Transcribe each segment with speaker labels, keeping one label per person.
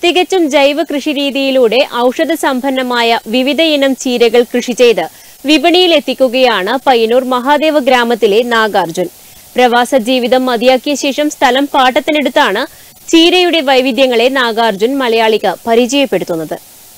Speaker 1: തികച്ചും ജൈവ കൃഷിരീതിയിലൂടെ ഔഷധ സമ്പന്നമായ വിവിധ ഇനം ചീരകൾ കൃഷി ചെയ്ത് വിപണിയിൽ എത്തിക്കുകയാണ് പയ്യന്നൂർ മഹാദേവ ഗ്രാമത്തിലെ നാഗാർജുൻ പ്രവാസ ജീവിതം മതിയാക്കിയ ശേഷം സ്ഥലം പാട്ടത്തിനെടുത്താണ് ചീരയുടെ വൈവിധ്യങ്ങളെ നാഗാർജുൻ മലയാളിക്ക് പരിചയപ്പെടുത്തുന്നത്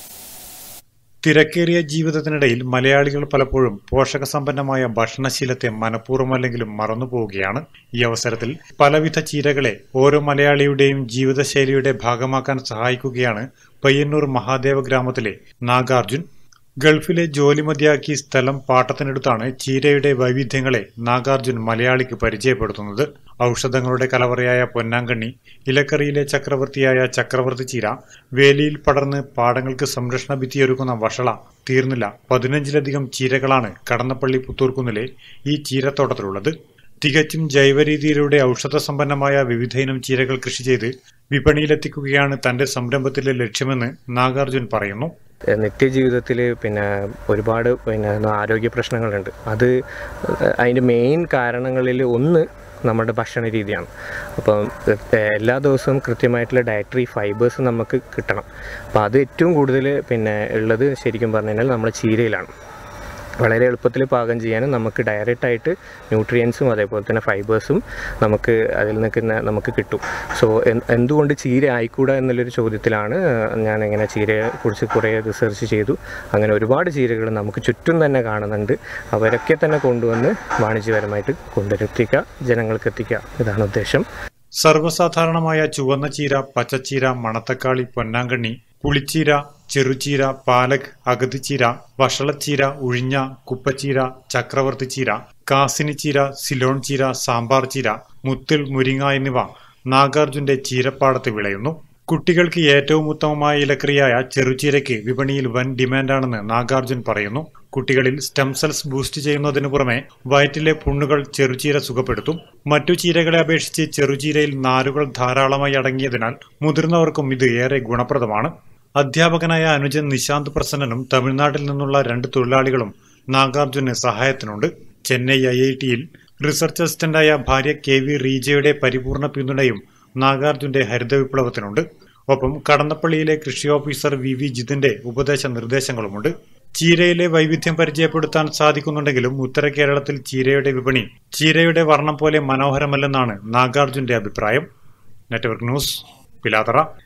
Speaker 2: തിരക്കേറിയ ജീവിതത്തിനിടയിൽ മലയാളികൾ പലപ്പോഴും പോഷകസമ്പന്നമായ ഭക്ഷണശീലത്തെ മനഃപൂർവ്വമല്ലെങ്കിലും മറന്നുപോവുകയാണ് ഈ അവസരത്തിൽ പലവിധ ചീരകളെ ഓരോ മലയാളിയുടെയും ജീവിതശൈലിയുടെ ഭാഗമാക്കാൻ സഹായിക്കുകയാണ് പയ്യന്നൂർ മഹാദേവ ഗ്രാമത്തിലെ നാഗാർജുൻ ഗൾഫിലെ ജോലി മതിയാക്കി സ്ഥലം പാട്ടത്തിനെടുത്താണ് ചീരയുടെ വൈവിധ്യങ്ങളെ നാഗാർജുൻ മലയാളിക്ക് പരിചയപ്പെടുത്തുന്നത് ഔഷധങ്ങളുടെ കലവറയായ പൊന്നാങ്കണ്ണി ഇലക്കറിയിലെ ചക്രവർത്തിയായ ചക്രവർത്തി ചീര വേലിയിൽ പടർന്ന് പാടങ്ങൾക്ക് സംരക്ഷണ ഭിത്തിയൊരുക്കുന്ന വഷള തീർന്നില്ല പതിനഞ്ചിലധികം ചീരകളാണ് കടന്നപ്പള്ളി പുത്തൂർക്കുന്നിലെ ഈ ചീരത്തോട്ടത്തിലുള്ളത് തികച്ചും ജൈവരീതിയിലൂടെ ഔഷധ സമ്പന്നമായ വിവിധയിനം ചീരകൾ കൃഷി ചെയ്ത് വിപണിയിലെത്തിക്കുകയാണ് തന്റെ സംരംഭത്തിലെ ലക്ഷ്യമെന്ന് നാഗാർജുൻ പറയുന്നു
Speaker 3: നിത്യജീവിതത്തിൽ പിന്നെ ഒരുപാട് പിന്നെ ആരോഗ്യ പ്രശ്നങ്ങളുണ്ട് അത് അതിൻ്റെ മെയിൻ കാരണങ്ങളിൽ ഒന്ന് നമ്മുടെ ഭക്ഷണ രീതിയാണ് അപ്പം എല്ലാ ദിവസവും കൃത്യമായിട്ടുള്ള ഡയറ്ററി ഫൈബേഴ്സ് നമുക്ക് കിട്ടണം അപ്പോൾ അത് ഏറ്റവും കൂടുതൽ പിന്നെ ഉള്ളത് ശരിക്കും പറഞ്ഞു കഴിഞ്ഞാൽ നമ്മുടെ ചീരയിലാണ് വളരെ എളുപ്പത്തിൽ പാകം ചെയ്യാനും നമുക്ക് ഡയറക്റ്റ് ആയിട്ട് ന്യൂട്രിയൻസും അതേപോലെ തന്നെ ഫൈബേഴ്സും നമുക്ക് അതിൽ നിൽക്കുന്ന നമുക്ക് കിട്ടും സോ എന്തുകൊണ്ട് ചീര ആയിക്കൂടാ എന്നുള്ളൊരു ചോദ്യത്തിലാണ് ഞാൻ ഇങ്ങനെ ചീരയെ കുറിച്ച് കുറേ റിസർച്ച് ചെയ്തു അങ്ങനെ ഒരുപാട് ചീരകൾ നമുക്ക് ചുറ്റും തന്നെ കാണുന്നുണ്ട് അവരൊക്കെ തന്നെ കൊണ്ടുവന്ന് വാണിജ്യപരമായിട്ട് കൊണ്ടെത്തിക്കുക ജനങ്ങൾക്ക് എത്തിക്കുക ഇതാണ് ഉദ്ദേശം
Speaker 2: സർവ്വസാധാരണമായ ചുവന്ന ചീര പച്ചച്ചീര മണത്തക്കാളി പൊന്നാങ്കണ്ണി പുളിച്ചീര ചെറുചീര പാലക് അഗതിച്ചീര വഷളച്ചീര ഉഴിഞ്ഞ കുപ്പച്ചീര ചക്രവർത്തി ചീര കാസിനിച്ചീര സിലോൺ ചീര സാമ്പാർ ചീര മുത്തിൽ മുരിങ്ങ എന്നിവ നാഗാർജുന്റെ ചീരപ്പാടത്ത് വിളയുന്നു കുട്ടികൾക്ക് ഏറ്റവും ഉത്തമമായ ഇലക്കറിയായ ചെറുചീരയ്ക്ക് വിപണിയിൽ വൻ ഡിമാൻഡാണെന്ന് നാഗാർജുൻ പറയുന്നു കുട്ടികളിൽ സ്റ്റെം സെൽസ് ബൂസ്റ്റ് ചെയ്യുന്നതിനു പുറമെ വയറ്റിലെ പുണ്ണുകൾ ചെറുചീര സുഖപ്പെടുത്തും മറ്റു ചീരകളെ അപേക്ഷിച്ച് ചെറുചീരയിൽ നാരുകൾ ധാരാളമായി അടങ്ങിയതിനാൽ മുതിർന്നവർക്കും ഇത് ഏറെ ഗുണപ്രദമാണ് അധ്യാപകനായ അനുജൻ നിശാന്ത് പ്രസന്നനും തമിഴ്നാട്ടിൽ നിന്നുള്ള രണ്ട് തൊഴിലാളികളും നാഗാർജുന് സഹായത്തിനുണ്ട് ചെന്നൈ ഐ ഐ ടിയിൽ റിസർച്ച് അസിസ്റ്റന്റായ ഭാര്യ കെ വി റീജയുടെ പരിപൂർണ പിന്തുണയും നാഗാർജുന്റെ ഹരിത വിപ്ലവത്തിനുണ്ട് ഒപ്പം കടന്നപ്പള്ളിയിലെ കൃഷി ഓഫീസർ വി വി ജിതിന്റെ ഉപദേശ നിർദ്ദേശങ്ങളുമുണ്ട് ചീരയിലെ വൈവിധ്യം പരിചയപ്പെടുത്താൻ സാധിക്കുന്നുണ്ടെങ്കിലും ഉത്തര കേരളത്തിൽ ചീരയുടെ വിപണി ചീരയുടെ വർണ്ണം പോലെ മനോഹരമല്ലെന്നാണ് നാഗാർജുന്റെ അഭിപ്രായം നെറ്റ്വർക്ക് ന്യൂസ് പിലാതറ